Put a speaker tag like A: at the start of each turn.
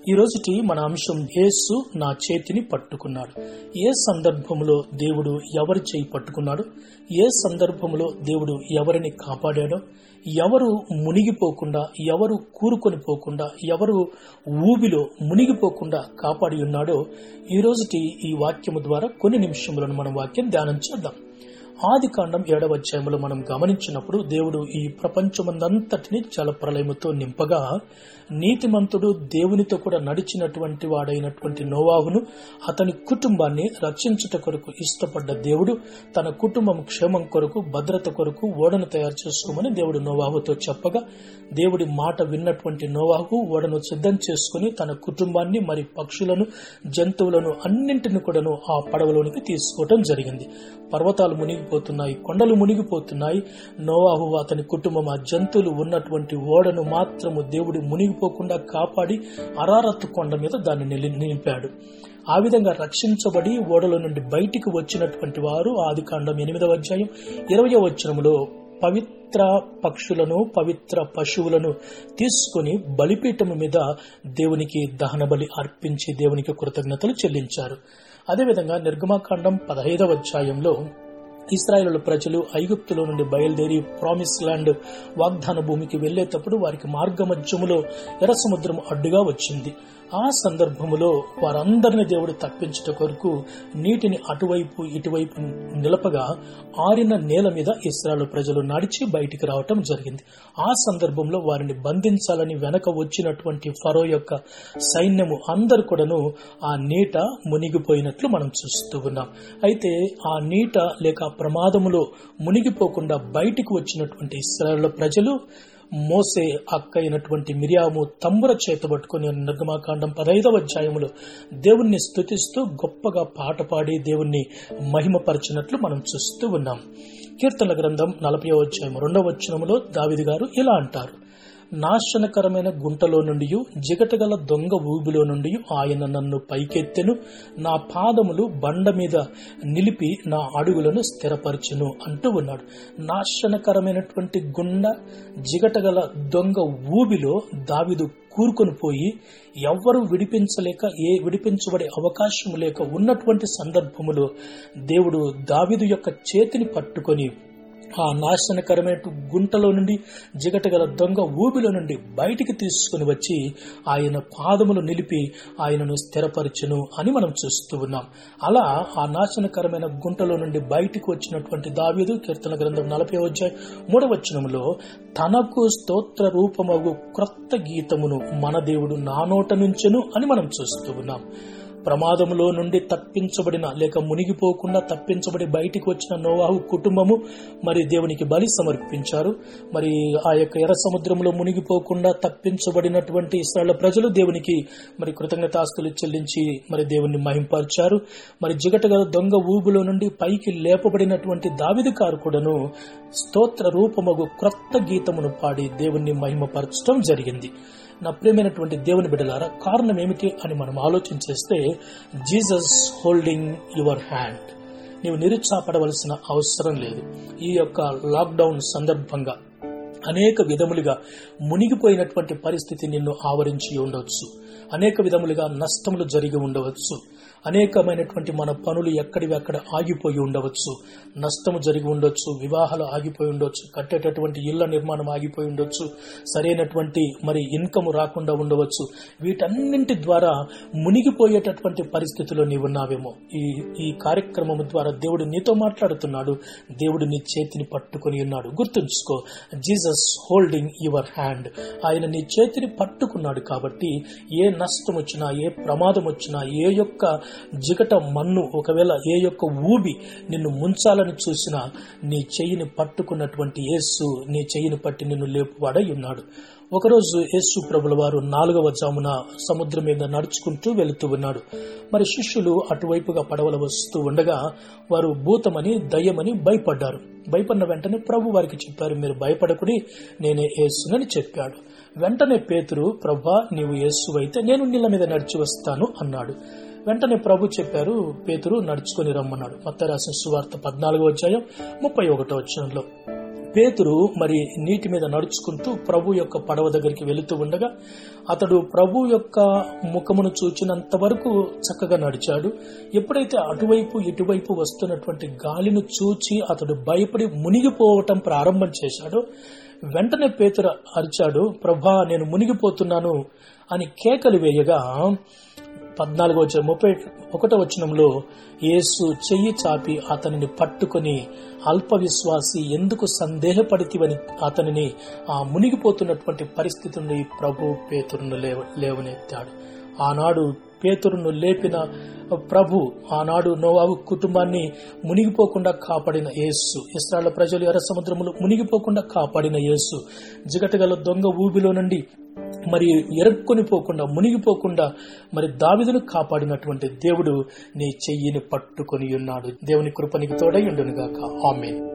A: ఈ రోజుటి మన అంశం యేసు నా చేతిని పట్టుకున్నాడు ఏ సందర్భంలో దేవుడు ఎవరి చేయి పట్టుకున్నాడు ఏ సందర్భంలో దేవుడు ఎవరిని కాపాడాడో ఎవరు మునిగిపోకుండా ఎవరు కూరుకొని పోకుండా ఎవరు ఊబిలో మునిగిపోకుండా కాపాడి ఉన్నాడో ఈ రోజుటి ఈ వాక్యము ద్వారా కొన్ని నిమిషములను మనం వాక్యం ధ్యానం చేద్దాం ఆది కాండం ఏడవ అధ్యాయంలో మనం గమనించినప్పుడు దేవుడు ఈ ప్రపంచమందంతటిని జలప్రలయముతో నింపగా నీతిమంతుడు దేవునితో కూడా నడిచినటువంటి వాడైనటువంటి నోవాహును అతని కుటుంబాన్ని రక్షించుట కొరకు ఇష్టపడ్డ దేవుడు తన కుటుంబం క్షేమం కొరకు భద్రత కొరకు ఓడను తయారు చేసుకోమని దేవుడు నోవాహుతో చెప్పగా దేవుడి మాట విన్నటువంటి నోవాహు ఓడను సిద్ధం చేసుకుని తన కుటుంబాన్ని మరి పక్షులను జంతువులను అన్నింటిని కూడాను ఆ పడవలోనికి తీసుకోవటం జరిగింది పర్వతాలు మునిగిపోతున్నాయి కొండలు మునిగిపోతున్నాయి నోవాహు అతని కుటుంబం ఆ జంతువులు ఉన్నటువంటి ఓడను మాత్రము దేవుడు మునిగిపోకుండా కాపాడి అరారత్తు కొండ మీద దాన్ని నిలి- నిలిపాడు ఆ విధంగా రక్షించబడి ఓడలో నుండి బయటికి వచ్చినటువంటి వారు ఆది కాండం ఎనిమిదవ అధ్యాయం ఇరవయో వచనములో పవిత్ర పక్షులను పవిత్ర పశువులను తీసుకుని బలిపీఠము మీద దేవునికి దహన బలి అర్పించి దేవునికి కృతజ్ఞతలు చెల్లించారు అదేవిధంగా నిర్గమాకాండం పదహైదవ అధ్యాయంలో ఇస్రాయేలు ప్రజలు ఐగుప్తులో నుండి బయలుదేరి ప్రామిస్ ల్యాండ్ వాగ్దాన భూమికి వెళ్లేటప్పుడు వారికి మార్గమధ్యములో ఎర్ర సముద్రం అడ్డుగా వచ్చింది ఆ సందర్భములో వారందరిని దేవుడు తప్పించుట కొరకు నీటిని అటువైపు ఇటువైపు నిలపగా ఆరిన నేల మీద ఇస్రాయేల్ ప్రజలు నడిచి బయటికి రావటం జరిగింది ఆ సందర్భంలో వారిని బంధించాలని వెనక వచ్చినటువంటి ఫరో యొక్క సైన్యము అందరు కూడాను ఆ నీట మునిగిపోయినట్లు మనం చూస్తూ ఉన్నాం అయితే ఆ నీట లేక ఆ ప్రమాదములో మునిగిపోకుండా బయటికి వచ్చినటువంటి ఇస్రాయేల్ ప్రజలు మోసే అక్క అయినటువంటి మిరియాము తంబుర చేతబట్టుకుని నిర్గమాకాండం పదైదవ అధ్యాయములో దేవుణ్ణి స్తుతిస్తూ గొప్పగా పాట పాడి దేవుణ్ణి మహిమపరిచినట్లు మనం చూస్తూ ఉన్నాం కీర్తన గ్రంథం నలభై అధ్యాయం రెండవ వచనములో దావిది గారు ఇలా అంటారు నాశనకరమైన గుంటలో నుండి జిగటగల దొంగ ఊబిలో నుండి ఆయన నన్ను పైకెత్తెను నా పాదములు బండ మీద నిలిపి నా అడుగులను స్థిరపరచును అంటూ ఉన్నాడు నాశనకరమైనటువంటి గుండ జిగటగల దొంగ ఊబిలో దావిదు కూరుకొని పోయి ఎవ్వరూ విడిపించలేక ఏ విడిపించబడే అవకాశం లేక ఉన్నటువంటి సందర్భములో దేవుడు దావిదు యొక్క చేతిని పట్టుకొని ఆ నాశనకరమైన గుంటలో నుండి జిగటగల దొంగ ఊబిలో నుండి బయటికి తీసుకుని వచ్చి ఆయన పాదములు నిలిపి ఆయనను స్థిరపరచును అని మనం చూస్తూ ఉన్నాం అలా ఆ నాశనకరమైన గుంటలో నుండి బయటికి వచ్చినటువంటి దావీదు కీర్తన గ్రంథం నలభై వచ్చాయి మూడవచనములో తనకు స్తోత్ర రూపమగు క్రొత్త గీతమును మన దేవుడు నా నోట నుంచెను అని మనం చూస్తూ ఉన్నాం ప్రమాదములో నుండి తప్పించబడిన లేక మునిగిపోకుండా తప్పించబడి బయటికి వచ్చిన నోవాహు కుటుంబము మరి దేవునికి బలి సమర్పించారు మరి ఆ యొక్క ఎర్ర సముద్రంలో మునిగిపోకుండా తప్పించబడినటువంటి ఇస్రాయల్ ప్రజలు దేవునికి మరి కృతజ్ఞతాస్తులు చెల్లించి మరి దేవుని మహింపరిచారు మరి జిగటగల దొంగ ఊబులో నుండి పైకి లేపబడినటువంటి దావిది కారు కూడాను స్తోత్ర రూపమగు క్రొత్త గీతమును పాడి దేవుణ్ణి మహిమపరచడం జరిగింది నా ప్రియమైనటువంటి దేవుని బిడ్డలారా కారణం ఏమిటి అని మనం ఆలోచించేస్తే జీసస్ హోల్డింగ్ యువర్ హ్యాండ్ నీవు నిరుత్సాహపడవలసిన అవసరం లేదు ఈ యొక్క లాక్డౌన్ సందర్భంగా అనేక విధములుగా మునిగిపోయినటువంటి పరిస్థితి నిన్ను ఆవరించి ఉండవచ్చు అనేక విధములుగా నష్టములు జరిగి ఉండవచ్చు అనేకమైనటువంటి మన పనులు ఎక్కడివి అక్కడ ఆగిపోయి ఉండవచ్చు నష్టము జరిగి ఉండొచ్చు వివాహాలు ఆగిపోయి ఉండొచ్చు కట్టేటటువంటి ఇళ్ల నిర్మాణం ఆగిపోయి ఉండొచ్చు సరైనటువంటి మరి ఇన్కమ్ రాకుండా ఉండవచ్చు వీటన్నింటి ద్వారా మునిగిపోయేటటువంటి పరిస్థితిలో నీవు ఉన్నావేమో ఈ ఈ కార్యక్రమం ద్వారా దేవుడు నీతో మాట్లాడుతున్నాడు దేవుడు నీ చేతిని పట్టుకొని ఉన్నాడు గుర్తుంచుకో జీసస్ హోల్డింగ్ యువర్ హ్యాండ్ ఆయన నీ చేతిని పట్టుకున్నాడు కాబట్టి ఏ నష్టం వచ్చినా ఏ ప్రమాదం వచ్చినా ఏ యొక్క జిగట మన్ను ఒకవేళ ఏ యొక్క ఊబి నిన్ను ముంచాలని చూసినా నీ చెయ్యిని పట్టుకున్నటువంటి యేసు నీ చెయ్యిని పట్టి నిన్ను లేపువాడై ఉన్నాడు ఒకరోజు యేసు ప్రభుల వారు నాలుగవ జామున సముద్రం మీద నడుచుకుంటూ వెళుతూ ఉన్నాడు మరి శిష్యులు అటువైపుగా పడవల వస్తూ ఉండగా వారు భూతమని దయ్యమని భయపడ్డారు భయపడిన వెంటనే ప్రభు వారికి చెప్పారు మీరు భయపడకుడి నేనే యేసునని చెప్పాడు వెంటనే పేతురు ప్రభా నీవు యేసు అయితే నేను నీళ్ళ మీద నడిచి వస్తాను అన్నాడు వెంటనే ప్రభు చెప్పారు పేతురు నడుచుకొని రమ్మన్నాడు మత్త రాసిన సువార్త పద్నాలుగో అధ్యాయం ముప్పై ఒకటో వచ్చంలో పేతురు మరి నీటి మీద నడుచుకుంటూ ప్రభు యొక్క పడవ దగ్గరికి వెళుతూ ఉండగా అతడు ప్రభు యొక్క ముఖమును చూచినంత వరకు చక్కగా నడిచాడు ఎప్పుడైతే అటువైపు ఇటువైపు వస్తున్నటువంటి గాలిని చూచి అతడు భయపడి మునిగిపోవటం ప్రారంభం చేశాడో వెంటనే పేతురు అరిచాడు ప్రభా నేను మునిగిపోతున్నాను అని కేకలు వేయగా పద్నాలుగో వచ్చే ముప్పై ఒకటో వచనంలో యేసు చెయ్యి చాపి అతనిని పట్టుకొని అల్ప విశ్వాసి ఎందుకు సందేహపడితివని అతనిని ఆ మునిగిపోతున్నటువంటి పరిస్థితి నుండి ప్రభు పేతురును లేవ లేవనెత్తాడు ఆనాడు పేతురును లేపిన ప్రభు ఆనాడు నోవాబు కుటుంబాన్ని మునిగిపోకుండా కాపాడిన యేసు ఇస్రాయల్ ప్రజలు ఎర్ర సముద్రములు మునిగిపోకుండా కాపాడిన యేసు జిగటగల దొంగ ఊబిలో నుండి మరి ఎరక్కొని పోకుండా మునిగిపోకుండా మరి దావిదును కాపాడినటువంటి దేవుడు నీ చెయ్యిని పట్టుకొని ఉన్నాడు దేవుని కృపనికి తోడై ఉండునుగాక ఆమెన్